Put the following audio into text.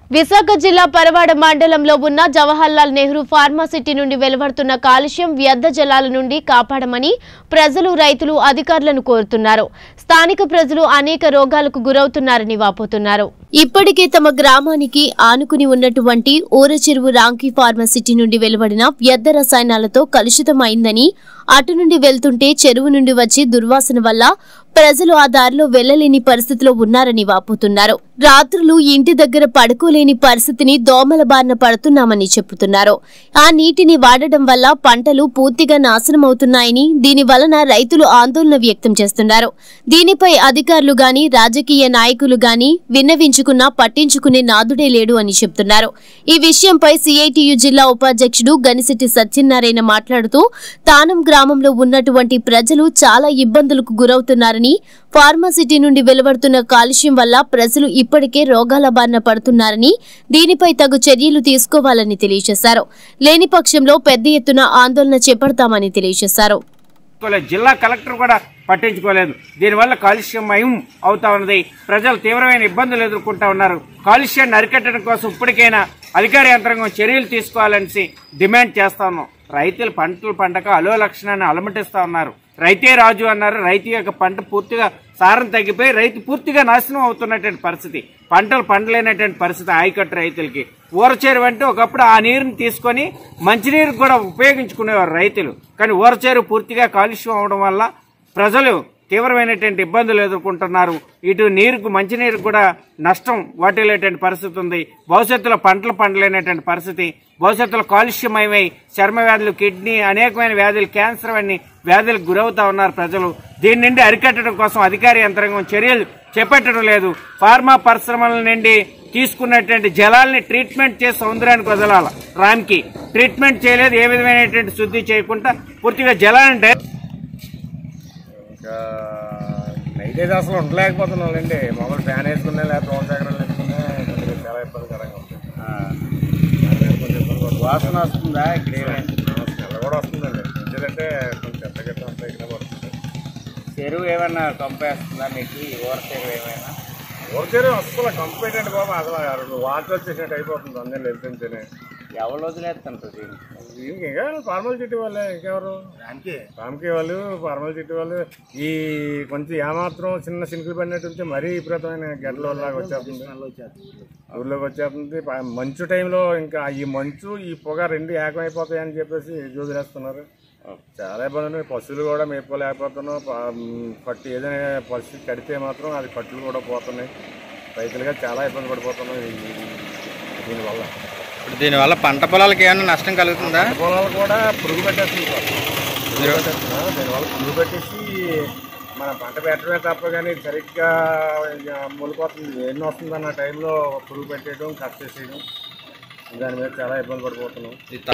విశాఖ జిల్లా పరవాడ మండలంలో ఉన్న జవహర్లాల్ నెహ్రూ ఫార్మాసిటీ నుండి వెలువడుతున్న కాలుష్యం వ్యర్థ జలాల నుండి కాపాడమని ప్రజలు రైతులు అధికారులను కోరుతున్నారు స్థానిక ప్రజలు అనేక రోగాలకు గురవుతున్నారని వాపోతున్నారు ఇప్పటికే తమ గ్రామానికి ఆనుకుని ఉన్నటువంటి ఊరచెరువు రాంకీ ఫార్మాసిటీ నుండి వెలువడిన వ్యర్థ రసాయనాలతో కలుషితమైందని అటు నుండి వెళ్తుంటే చెరువు నుండి వచ్చే దుర్వాసన వల్ల ప్రజలు ఆ దారిలో వెళ్లలేని పరిస్థితిలో ఉన్నారని వాపోతున్నారు రాత్రులు ఇంటి దగ్గర పడుకోలేని పరిస్థితిని దోమల బారిన పడుతున్నామని చెబుతున్నారు ఆ నీటిని వాడడం వల్ల పంటలు పూర్తిగా నాశనమవుతున్నాయని దీని వలన రైతులు ఆందోళన వ్యక్తం చేస్తున్నారు దీనిపై అధికారులు గాని రాజకీయ నాయకులు గాని విన్నవించుకున్నా పట్టించుకునే నాదుడే లేడు అని చెబుతున్నారు ఈ విషయంపై సిఐటియు జిల్లా ఉపాధ్యక్షుడు గనిశెట్టి సత్యనారాయణ మాట్లాడుతూ తానం గ్రామంలో ఉన్నటువంటి ప్రజలు చాలా ఇబ్బందులకు గురవుతున్నారని ఫార్మాసిటీ నుండి వెలువడుతున్న కాలుష్యం వల్ల ప్రజలు ఇప్పటికే రోగాల బారిన పడుతున్నారని దీనిపై తగు చర్యలు తీసుకోవాలని తెలియజేశారు లేని పక్షంలో పెద్ద ఎత్తున ఆందోళన చేపడతామని తెలియజేశారు పట్టించుకోలేదు జిల్లా కలెక్టర్ కూడా పట్టించుకోలేదు దీనివల్ల కాలుష్యమయం అవుతా ఉన్నది ప్రజలు తీవ్రమైన ఇబ్బందులు ఎదుర్కొంటా ఉన్నారు కాలుష్యాన్ని అరికట్టడం కోసం ఇప్పటికైనా అధికార యంత్రాంగం చర్యలు తీసుకోవాలనేసి డిమాండ్ చేస్తా ఉన్నాం రైతులు పంటలు పండక అలో లక్షణాన్ని అలమటిస్తా ఉన్నారు రైతే రాజు అన్నారు రైతు యొక్క పంట పూర్తిగా సారం తగ్గిపోయి రైతు పూర్తిగా నాశనం అవుతున్నటువంటి పరిస్థితి పంటలు పండలేనటువంటి పరిస్థితి ఆయకట్టు రైతులకి ఊరచేరు అంటే ఒకప్పుడు ఆ నీరుని తీసుకొని మంచినీరు కూడా ఉపయోగించుకునేవారు రైతులు కానీ ఊరచేరు పూర్తిగా కాలుష్యం అవడం వల్ల ప్రజలు తీవ్రమైనటువంటి ఇబ్బందులు ఎదుర్కొంటున్నారు ఇటు నీరుకు మంచినీరుకు కూడా నష్టం వాటిల్లేటువంటి పరిస్థితి ఉంది భవిష్యత్తులో పంటలు పండలేనటువంటి పరిస్థితి భవిష్యత్తులో కాలుష్యమయమై చర్మ వ్యాధులు కిడ్నీ అనేకమైన వ్యాధులు క్యాన్సర్ అన్ని వ్యాధులకు గురవుతా ఉన్నారు ప్రజలు దీని నుండి అరికట్టడం కోసం అధికార యంత్రాంగం చర్యలు చేపట్టడం లేదు ఫార్మా పరిశ్రమల నుండి తీసుకున్నటువంటి జలాల్ని ట్రీట్మెంట్ చేసి సముద్రానికి వదలాల రామ్కి ట్రీట్మెంట్ చేయలేదు ఏ విధమైనటువంటి శుద్ధి చేయకుండా పూర్తిగా జలాన్ని డై- ఇంకా నైట్ అయితే అసలు ఉండలేకపోతున్నాండి మామూలు ఫ్యాన్ వేసుకునే లేకపోతే హోమ్ చక్రాలు వేసుకునే కొద్దిగా చాలా ఇబ్బందికరంగా ఉంది దాని మీద కొంచెం ఇబ్బంది పడుతుంది. వాసన వస్తుందా ఇక్కడ ఆ, స్మెల్ కూడా వస్తుందండి ఎందుకంటే కొంచెం చెత్త గట్ట అంతా ఇక్కడ పడుతుంది చెరువు ఏమైనా కంపేస్తుందా మీకు ఈ ఊర చెరువు ఏమైనా ఊరికే అసలు కంప్లీట్ అండి బాబు అసలు వాటర్ వచ్చేసినట్టు అయిపోతుంది అందరూ వెళ్తుంటేనే ఎవరు వదిలేస్తుంటారు దీనికి దీనికి ఇంకా ఫార్మల్ చిట్టి వాళ్ళే ఇంకెవరు రామ్కి వాళ్ళు ఫార్మల్ చిట్టి వాళ్ళు ఈ కొంచెం ఏమాత్రం చిన్న సినుకులు పడినట్టు ఉంటే మరీ విపరీతమైన గడ్డల లాగా వచ్చేస్తుంది ఊర్లోకి వచ్చేస్తుంది ప- మంచు టైంలో ఇంకా ఈ మంచు ఈ పొగ రెండు ఏకమైపోతాయని చెప్పేసి వదిలేస్తున్నారు చాలా ఇబ్బంది ఉంది. పశువులు కూడా మేపుకోలేకపోతున్నాం ప- మ్, పట్టు ఏదైనా పశువు కడితే మాత్రం అది పట్టులు కూడా పోతున్నాయి రైతులుగా చాలా ఇబ్బంది పడిపోతున్నాం ఈ- ఈ- దీనివల్ల ఇప్పుడు దీనివల్ల పంట పొలాలకి ఏమైనా నష్టం కలుగుతుందా పొలాలు కూడా పురుగు పెట్టేస్తుంది సార్. పురుగు పెట్టేస్తున్నా. దానివల్ల పురుగు పెట్టేసి మన పంట పెట్టడమే తప్ప కానీ సరిగ్గా ఇక మొలిపోతుంది ఎన్ని వస్తుందన్న టైంలో పురుగు పెట్టేయడం కట్ చేసేయడం దాని మీద చాలా ఇబ్బంది పడిపోతున్నాం ఈ